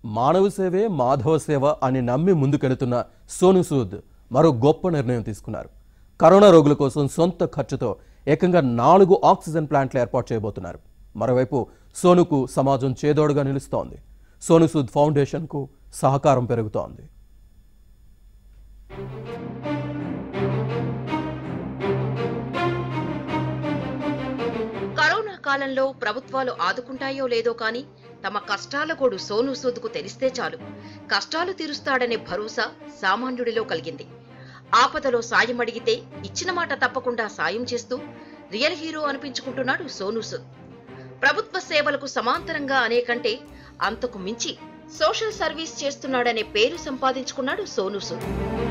మానవ సేవే మాధవ సేవ అని నమ్మి ముందుకెళుతున్న సోను సూద్ మరో గొప్ప నిర్ణయం తీసుకున్నారు కరోనా రోగుల కోసం సొంత ఖర్చుతో ఏకంగా నాలుగు ఆక్సిజన్ ప్లాంట్లు ఏర్పాటు చేయబోతున్నారు మరోవైపు సోనుకు సమాజం చేదోడుగా నిలుస్తోంది సోను సూద్ ఫౌండేషన్కు సహకారం పెరుగుతోంది కరోనా కాలంలో ప్రభుత్వాలు ఆదుకుంటాయో లేదో కానీ తమ కష్టాల గోడు సోను సూద్కు తెలిస్తే చాలు కష్టాలు తీరుస్తాడనే భరోసా సామాన్యుడిలో కలిగింది ఆపదలో సాయం అడిగితే ఇచ్చిన మాట తప్పకుండా సాయం చేస్తూ రియల్ హీరో అనిపించుకుంటున్నాడు సోను సూద్ ప్రభుత్వ సేవలకు సమాంతరంగా అనేకంటే అంతకు మించి సోషల్ సర్వీస్ చేస్తున్నాడనే పేరు సంపాదించుకున్నాడు సోను సూద్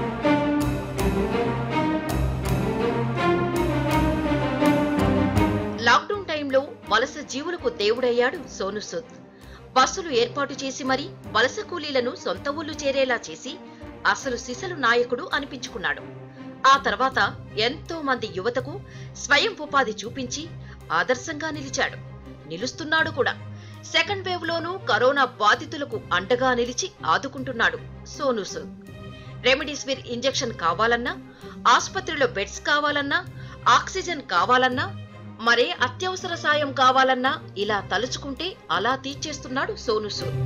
లాక్డౌన్ టైంలో వలస జీవులకు దేవుడయ్యాడు సోను సూద్ బస్సులు ఏర్పాటు చేసి మరీ వలస కూలీలను సొంత ఊళ్ళు చేరేలా చేసి అసలు సిసలు నాయకుడు అనిపించుకున్నాడు ఆ తర్వాత ఎంతో మంది యువతకు స్వయం ఉపాధి చూపించి ఆదర్శంగా నిలిచాడు నిలుస్తున్నాడు కూడా సెకండ్ వేవ్ లోనూ కరోనా బాధితులకు అండగా నిలిచి ఆదుకుంటున్నాడు సోను సూద్ రెమిడిసివిర్ ఇంజెక్షన్ కావాలన్నా ఆసుపత్రిలో బెడ్స్ కావాలన్నా ఆక్సిజన్ కావాలన్నా మరే అత్యవసర సాయం కావాలన్నా ఇలా తలుచుకుంటే అలా తీర్చేస్తున్నాడు సోను సూద్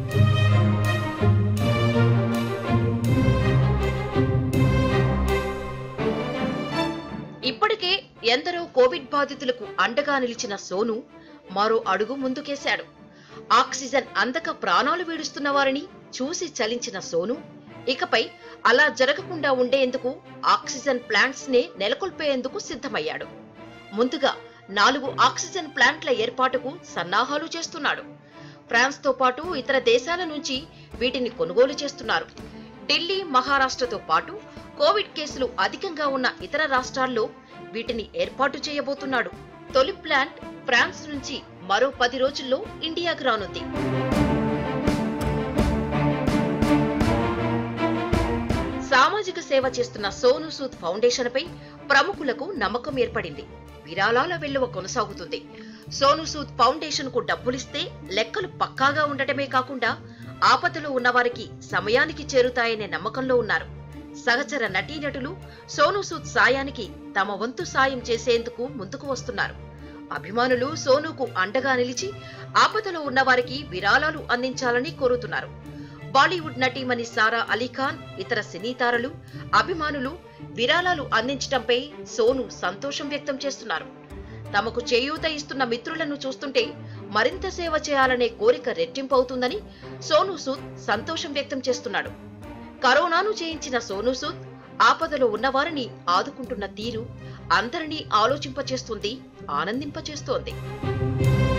ఇప్పటికే ఎందరో కోవిడ్ బాధితులకు అండగా నిలిచిన సోను మరో అడుగు ముందుకేశాడు ఆక్సిజన్ అందక ప్రాణాలు వీడుస్తున్న వారిని చూసి చలించిన సోను ఇకపై అలా జరగకుండా ఉండేందుకు ఆక్సిజన్ ప్లాంట్స్ నే నెలకొల్పేందుకు సిద్ధమయ్యాడు ముందుగా నాలుగు ఆక్సిజన్ ప్లాంట్ల ఏర్పాటుకు సన్నాహాలు చేస్తున్నాడు ఫ్రాన్స్ తో పాటు ఇతర దేశాల నుంచి వీటిని కొనుగోలు చేస్తున్నారు ఢిల్లీ మహారాష్ట్రతో పాటు కోవిడ్ కేసులు అధికంగా ఉన్న ఇతర రాష్ట్రాల్లో వీటిని ఏర్పాటు చేయబోతున్నాడు తొలి ప్లాంట్ ఫ్రాన్స్ నుంచి మరో పది రోజుల్లో ఇండియాకు రానుంది సామాజిక సేవ చేస్తున్న సోను సూద్ ఫౌండేషన్ పై ప్రముఖులకు నమ్మకం ఏర్పడింది విరాళాల వెల్లువ కొనసాగుతుంది సోను సూద్ ఫౌండేషన్ కు డబ్బులిస్తే లెక్కలు పక్కాగా ఉండటమే కాకుండా ఆపదలో ఉన్నవారికి సమయానికి చేరుతాయనే నమ్మకంలో ఉన్నారు సహచర నటీనటులు సోను సూద్ సాయానికి తమ వంతు సాయం చేసేందుకు ముందుకు వస్తున్నారు అభిమానులు సోనుకు అండగా నిలిచి ఆపదలో ఉన్నవారికి విరాళాలు అందించాలని కోరుతున్నారు బాలీవుడ్ నటీమణి సారా అలీఖాన్ ఇతర సినీ తారలు అభిమానులు విరాళాలు అందించడంపై సోను సంతోషం వ్యక్తం చేస్తున్నారు తమకు చేయూత ఇస్తున్న మిత్రులను చూస్తుంటే మరింత సేవ చేయాలనే కోరిక రెట్టింపు అవుతుందని సోను సూద్ సంతోషం వ్యక్తం చేస్తున్నాడు కరోనాను జయించిన సోను సూద్ ఆపదలో ఉన్నవారిని ఆదుకుంటున్న తీరు అందరినీ ఆలోచింపచేస్తుంది ఆనందింపచేస్తోంది